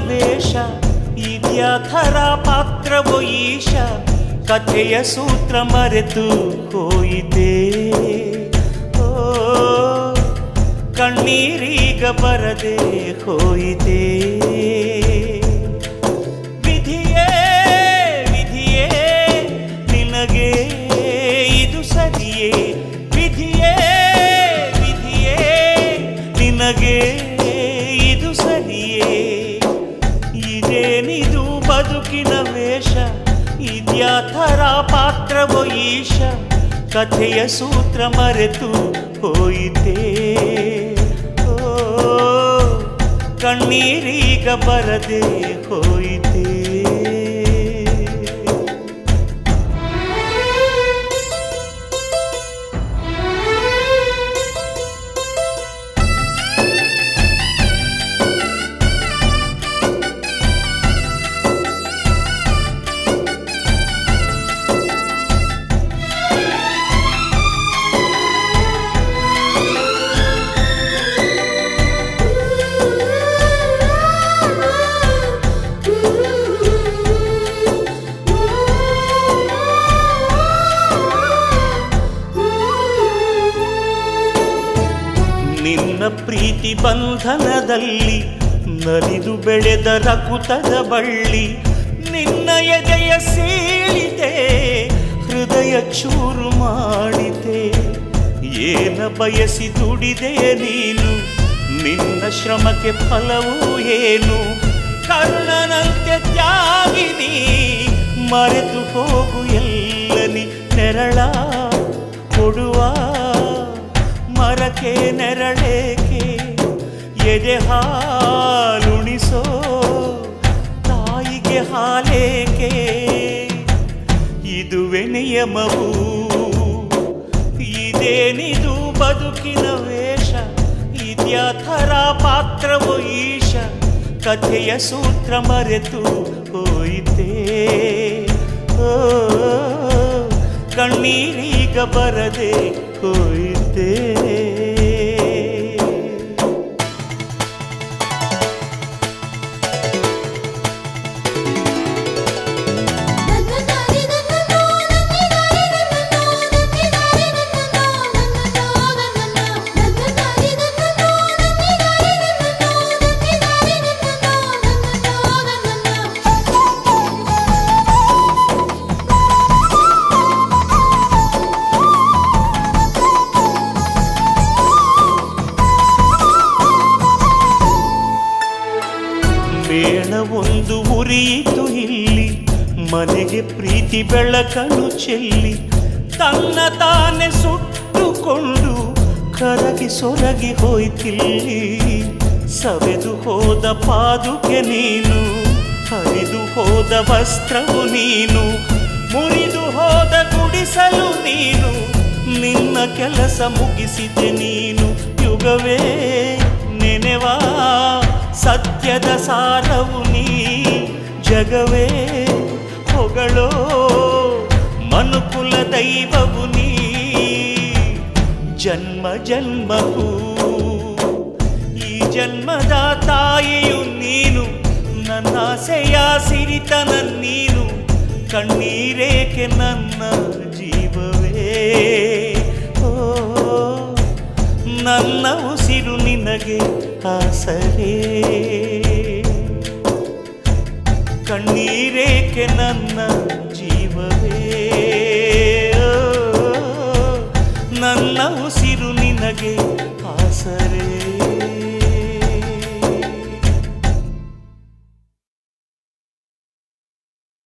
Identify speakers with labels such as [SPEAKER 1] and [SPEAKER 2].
[SPEAKER 1] ವೇಷ ಇದ್ಯಾಥರ ಪಾತ್ರವೋ ಈಶ ಕಥೆಯ ಸೂತ್ರ ಮರೆತು ಹೋಯಿತೆ ಓ ಕಣ್ಣೀರೀಗ ಬರದೆ ಹೋಯಿತೆ ವಿಧಿಯೇ ವಿಧಿಯೇ ನಿನಗೆ ಇದು ಸರಿಯೇ ವಿಧಿಯೇ ವಿಧಿಯೇ ನಿನಗೆ ಇದು ಸರಿಯೇ ಇದೇನಿದು ಬದುಕಿನ ವೇಷ ಇದ್ಯಾಥರ ಪಾತ್ರವೋ ಈಶ ಕಥೆಯ ಸೂತ್ರ ಮರೆತು ಹೋಯಿತೆ ಓ ಕಣ್ಣೀರೀಗ ಬರದೆ ಹೋಯಿತೆ ನಿನ್ನ ಪ್ರೀತಿ ಬಂಧನದಲ್ಲಿ ನಲಿದು ಬೆಳೆದ ರಕುತದ ಬಳ್ಳಿ ನಿನ್ನ ಎದೆಯ ಸೀಳಿದೆ ಹೃದಯ ಚೂರು ಮಾಡಿದೆ ಏನ ಬಯಸಿ ದುಡಿದೆ ನೀನು ನಿನ್ನ ಶ್ರಮಕ್ಕೆ ಫಲವೂ ಏನು ಕರ್ಣನಂತೆ ತ್ಯಾಗಿನಿ ಮರೆತು ಹೋಗು ಎಲ್ಲನಿ ನೆರಳ ಕೊಡುವ ಮರಕ್ಕೆ ನೆರಳೇಕೆ ಎದೆ ಹಾಲುಣಿಸೋ ತಾಯಿಗೆ ಹಾಲೇಕೆ ಇದುವೆ ನಿಯಮವು ಇದೇನಿದು ಬದುಕಿನ ವೇಷ ಇದ್ಯಾಥರ ಪಾತ್ರವೋ ಈಶ ಕಥೆಯ ಸೂತ್ರ ಮರೆತು ಹೋಯಿತೆ ಓ ಕಣ್ಣೀರೀಗ ಬರದೆ ಹೋಯಿತೆ ಮೇಣ ಒಂದು ಉರಿಯಿತು ಇಲ್ಲಿ ಮನೆಗೆ ಪ್ರೀತಿ ಬೆಳಕನ್ನು ಚೆಲ್ಲಿ ತನ್ನ ತಾನೆ ಸುಟ್ಟುಕೊಂಡು ಕರಗಿ ಸೊರಗಿ ಹೋಯ್ತಿಲ್ಲಿ ಸವೆದು ಹೋದ ಪಾದುಕೆ ನೀನು ಹರಿದು ಹೋದ ವಸ್ತ್ರವು ನೀನು ಮುರಿದು ಹೋದ ಗುಡಿಸಲು ನೀನು ನಿನ್ನ ಕೆಲಸ ಮುಗಿಸಿದೆ ನೀನು ಯುಗವೇ ನೆನೆವಾ ಸತ್ಯದ ಸಾರವು ನೀ ಜಗವೇ ಹೊಗಳೋ ಮನುಕುಲ ದೈವವು ನೀ ಜನ್ಮ ಜನ್ಮಕ್ಕೂ ಈ ಜನ್ಮದ ತಾಯಿಯು ನೀನು ನನ್ನ ಆಸೆಯ ಸಿರಿತನ ನೀನು ಕಣ್ಣೀರೇಕೆ ನನ್ನ ಜೀವವೇ ಓ ನನ್ನ ಉಸಿರು ನಿನಗೆ ಆಸರೇ ಕಣ್ಣೀರೇಕೆ ನನ್ನ